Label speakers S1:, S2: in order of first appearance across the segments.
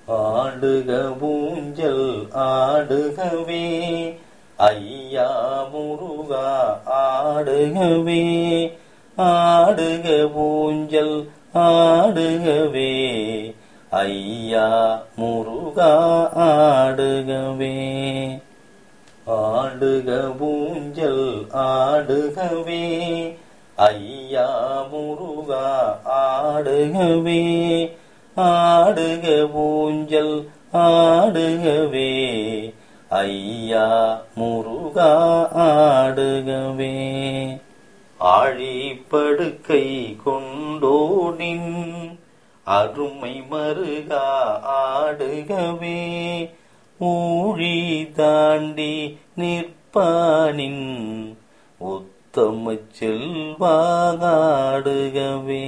S1: ஆடுக ஊஞ்சல் ஆடுகவே ஐயா முருகா ஆடுகவே ஆடுக ஊஞ்சல் ஆடுகவே ஐயா முருகா ஆடுகவே ஆடுக ஊஞ்சல் ஆடுகவே ஐயா முருகா ஆடுகவே ஆடுக ஊஞ்சல் ஆடுகவே ஐயா முருகா ஆடுகவே ஆழிப்படுக்கை கொண்டோனின் அருமை மருகா ஆடுகவே ஊழி தாண்டி நிற்பானின் உத்தம செல்வாகாடுகவே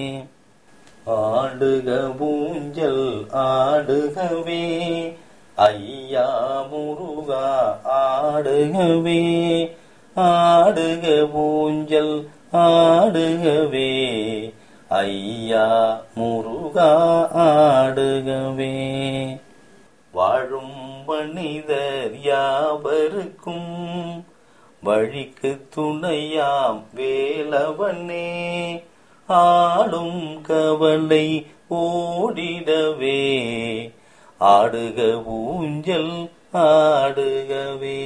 S1: ஆடுக ஊஞ்சல் ஆடுகவே ஐயா முருகா ஆடுகவே ஆடுக ஊஞ்சல் ஆடுகவே ஐயா முருகா ஆடுகவே வாழும் மனிதர் யாவருக்கும் வழிக்கு துணையாம் வேலவனே ஆடும் கவலை ஓடிடவே ஆடுக ஊஞ்சல் ஆடுகவே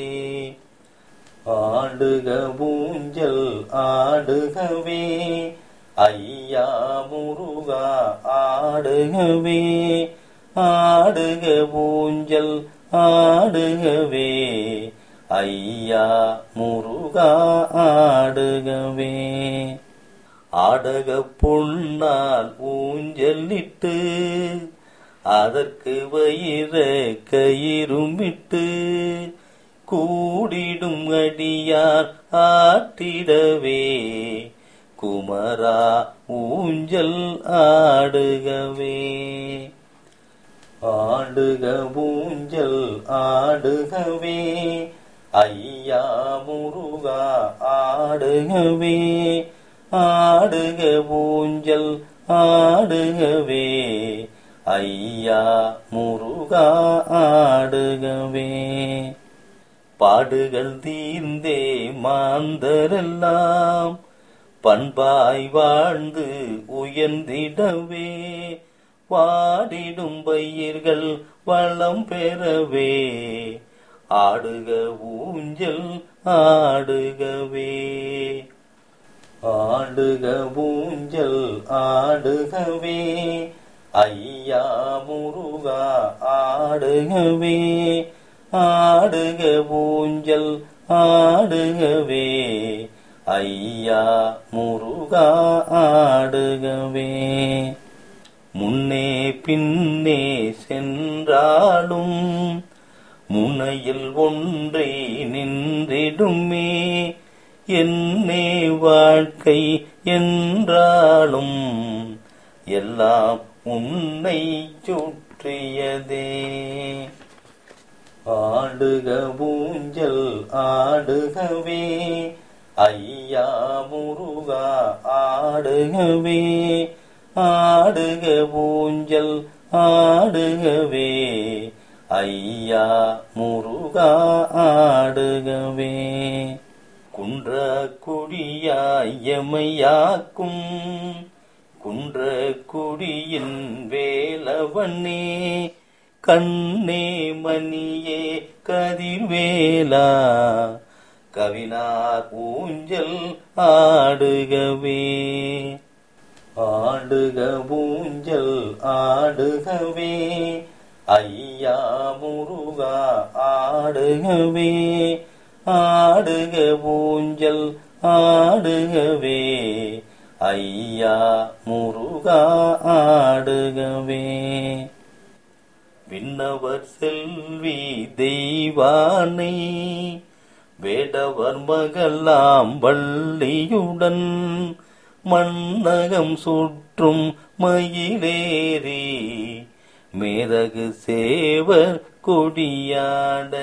S1: ஆடுக ஊஞ்சல் ஆடுகவே ஐயா முருகா ஆடுகவே ஆடுக ஊஞ்சல் ஆடுகவே ஐயா முருகா ஆடுகவே ஆடக பொன்னால் ஊஞ்சலிட்டு அதற்கு வயிற கயிறுமிட்டு கூடிடும் அடியார் ஆட்டிடவே குமரா ஊஞ்சல் ஆடுகவே ஆடுக ஊஞ்சல் ஆடுகவே ஐயா முருகா ஆடுகவே ஆடுக ஊஞ்சல் ஆடுகவே ஐயா முருகா ஆடுகவே பாடுகள் தீர்ந்தே மாந்தரெல்லாம் பண்பாய் வாழ்ந்து உயர்ந்திடவே வாடிடும் பயிர்கள் வளம் பெறவே ஆடுக ஊஞ்சல் ஆடுகவே ஆடுக ஊஞ்சல் ஆடுகவே ஐயா முருகா ஆடுகவே ஆடுக ஊஞ்சல் ஆடுகவே ஐயா முருகா ஆடுகவே முன்னே பின்னே சென்றாலும் முனையில் ஒன்றை நின்றிடுமே என்னே வாழ்க்கை என்றாலும் எல்லாம் உன்னை சுற்றியதே ஆடுக ஊஞ்சல் ஆடுகவே ஐயா முருகா ஆடுகவே ஆடுக ஊஞ்சல் ஆடுகவே ஐயா முருகா ஆடுகவே குன்ற குடியாயமையாக்கும் குன்ற குடியின் வேலவனே கண்ணே மணியே கதிர்வேலா கவினார் ஊஞ்சல் ஆடுகவே ஆடுக ஊஞ்சல் ஆடுகவே ஐயா முருகா ஆடுகவே ஆடுக ஊஞ்சல் ஆடுகவே ஐயா முருகா ஆடுகவே விண்ணவர் செல்வி தெய்வானை வேடவர் மகளாம் வள்ளியுடன் மன்னகம் சுற்றும் மயிலேறி மேதகு சேவர் கொடியாட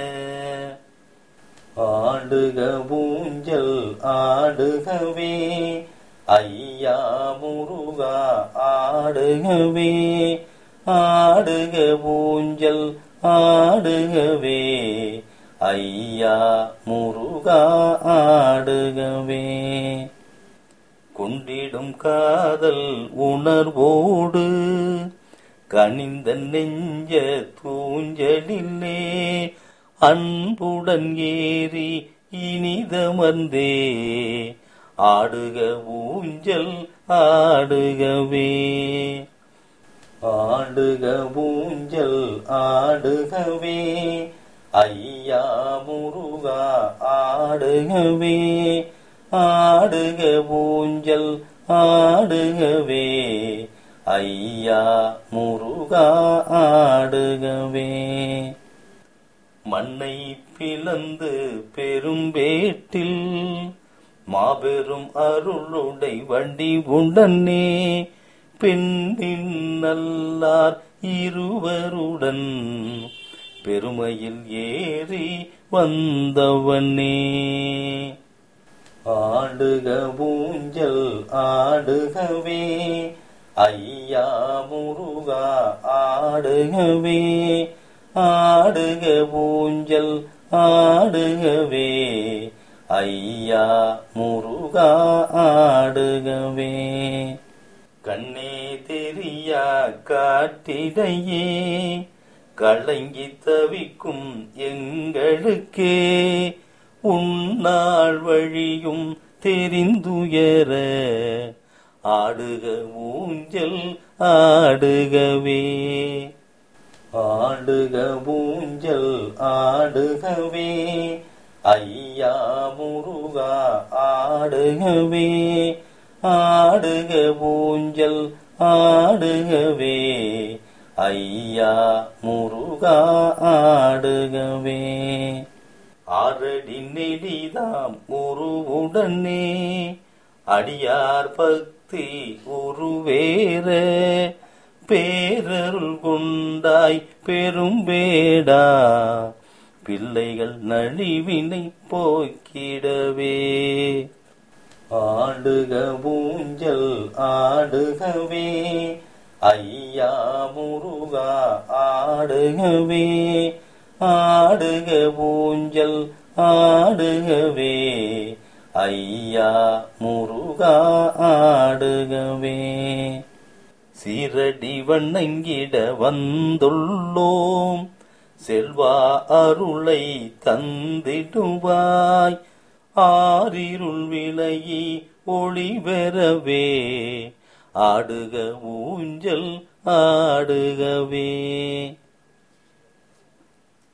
S1: ஆடுக ஊஞ்சல் ஆடுகவே ஐயா முருகா ஆடுகவே ஆடுக ஊஞ்சல் ஆடுகவே ஐயா முருகா ஆடுகவே கொண்டிடும் காதல் உணர்வோடு கனிந்த நெஞ்ச தூஞ்சலிலே அன்புடன் ஏறி இனிதமர்ந்தே ஆடுக ஊஞ்சல் ஆடுகவே ஆடுக ஊஞ்சல் ஆடுகவே ஐயா முருகா ஆடுகவே ஆடுக ஊஞ்சல் ஆடுகவே ஐயா முருகா ஆடுகவே மண்ணை பிளந்து பெரும்பேட்டில் மாபெரும் அருளுடை வண்டி உடனே பெண்ணின் நல்லார் இருவருடன் பெருமையில் ஏறி வந்தவனே ஆடுக ஊஞ்சல் ஆடுகவே ஐயா முருகா ஆடுகவே ஆடுக ஊஞ்சல் ஆடுகவே ஐயா முருகா ஆடுகவே கண்ணே தெரியா காட்டிடையே கலங்கி தவிக்கும் எங்களுக்கே உன்னாள் வழியும் தெரிந்துயர ஆடுக ஊஞ்சல் ஆடுகவே ஆடுக ஊஞ்சல் ஆடுகவே ஐயா முருகா ஆடுகவே ஆடுக ஊஞ்சல் ஆடுகவே ஐயா முருகா ஆடுகவே ஆரடி நெடிதாம் உருவுடனே அடியார் பக்தி உருவேற பேரருள் கொண்டாய் பெரும்பேடா பிள்ளைகள் நலிவினை போக்கிடவே ஆடுக ஊஞ்சல் ஆடுகவே ஐயா முருகா ஆடுகவே ஆடுக ஊஞ்சல் ஆடுகவே ஐயா முருகா ஆடுகவே சீரடி வண்ணங்கிட வந்துள்ளோம் செல்வா அருளை தந்திடுவாய் ஆரிருள் விலகி ஒளி பெறவே ஆடுக ஊஞ்சல் ஆடுகவே